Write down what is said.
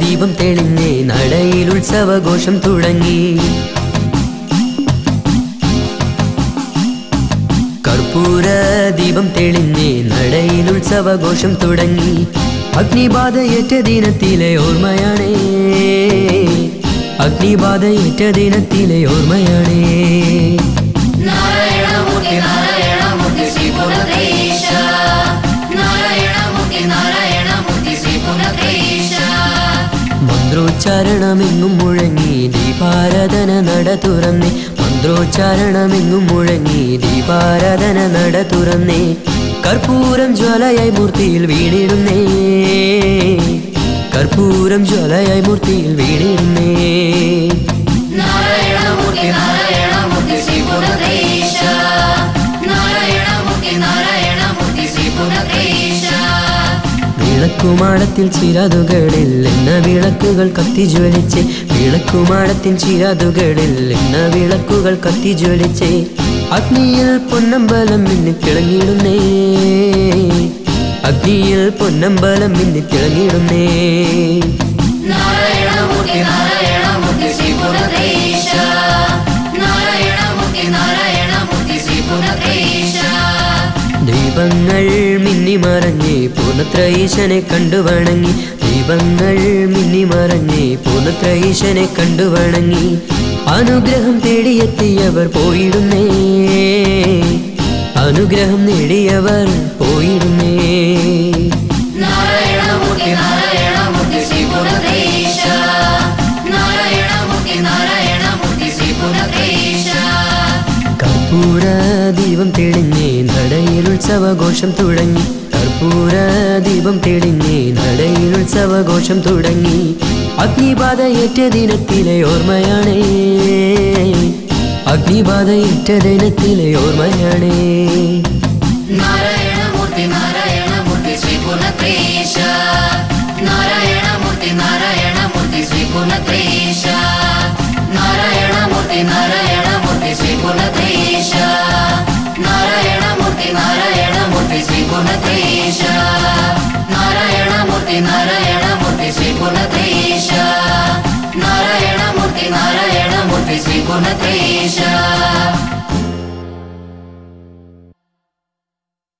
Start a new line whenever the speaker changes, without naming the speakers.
ദീപം തെളിഞ്ഞ് നടയിൽ ഉത്സവഘോഷം തുടങ്ങി കർപ്പൂര ദീപം തെളിഞ്ഞ് നടയിൽ ഉത്സവഘോഷം തുടങ്ങി അഗ്നിബാധയേറ്റ ദിനത്തിലെ ഓർമ്മയാണേ അഗ്നിബാധയേറ്റ ദിനത്തിലെ ഓർമ്മയാണേ
നാരായണമൂർത്തി നാരായണമൂർത്തി ശ്രീ പുനത്രയീശ നാരായണമൂർത്തി നാരായണമൂർത്തി ശ്രീ പുനത്രയീശ
മന്ത്രോച്ചാരണമെങ്ങും മുഴങ്ങി ദീപാരാധന നട തുറന്നേ മന്ത്രോച്ചാരണമെങ്ങും മുഴങ്ങി ദീപാരാധന നട തുറന്നേ കർപ്പൂരം ജ്വാലയായി മൂർത്തിയിൽ വീണിടുന്നേ കർപ്പൂരം ജ്വാലയായി മൂർത്തിയിൽ വീണിടുന്നേ
നാരായണമൂർത്തി നാരായണമൂർത്തി ശ്രീ പുനത്രയീശ നാരായണമൂർത്തി നാരായണമൂർത്തി ശ്രീ പുനത്രയീശ
വിളക്കുമാടത്തിൽ ചിരാതുകളിൽ എണ്ണ വിളക്കുകൾ കത്തിജ്വലിച്ച് വിളക്കുമാടത്തിൽ ചിരാതുകളിൽ എണ്ണ വിളക്കുകൾ കത്തിജ്വലിച്ച് അഗ്നിയിൽ പൊന്നമ്പലം മിന്നി തിളങ്ങിയിടുന്നേ അഗ്നിയിൽ പൊന്നമ്പലം മിന്നി തിളങ്ങിയിടുന്നേ
നാരായണമൂർത്തി നാരായണമൂർത്തി ശ്രീ പുനത്രയീശ നാരായണമൂർത്തി നാരായണമൂർത്തി ശ്രീ പുനത്രയീശ
ദീപങ്ങൾ മിന്നിമറഞ്ഞ് പൂർണ്ണത്ര ഈശനെ കണ്ടു വണങ്ങി ദീപങ്ങൾ മിന്നിമറഞ്ഞ് പൂർണ്ണത്ര ഈശനെ കണ്ടു വണങ്ങി അനുഗ്രഹം തേടിയെത്തിയവർ പോയിടുന്നേ അനുഗ്രഹം നേടിയവർ പോയിടുന്നേ
നാരായണമൂർത്തി നാരായണമൂർത്തി ശ്രീ പുനത്രയീശ നാരായണമൂർത്തി നാരായണമൂർത്തി ശ്രീ പുനത്രയീശ
കർപ്പൂര ദീപം തെളിഞ്ഞ് നടയിൽ ഉത്സവഘോഷം തുടങ്ങി കർപ്പൂര ദീപം തെളിഞ്ഞ് നടയിൽ ഉത്സവഘോഷം തുടങ്ങി അഗ്നിബാധയേറ്റ ദിനത്തിലെ ഓർമ്മയാണേ അഗ്നിബാധയേറ്റ ദിനത്തിലെ ഓർമ്മയാണേ
നാരായണമൂർത്തി നാരായണമൂർത്തി ശ്രീ പുനത്രയീശ നാരായണമൂർത്തി നാരായണമൂർത്തി ശ്രീ പുനത്രയീശ നാരായണമൂർത്തി നാരായണമൂർത്തി ശ്രീ പുനത്രയീശ നാരായണമൂർത്തി നാരായണമൂർത്തി ശ്രീ പുനത്രയീശ നാരായണമൂർത്തി നാരായണമൂർത്തി ശ്രീ പുനത്രയീശ നാരായണമൂർത്തി നാരായണമൂർത്തി ശ്രീ പുനത്രയീശ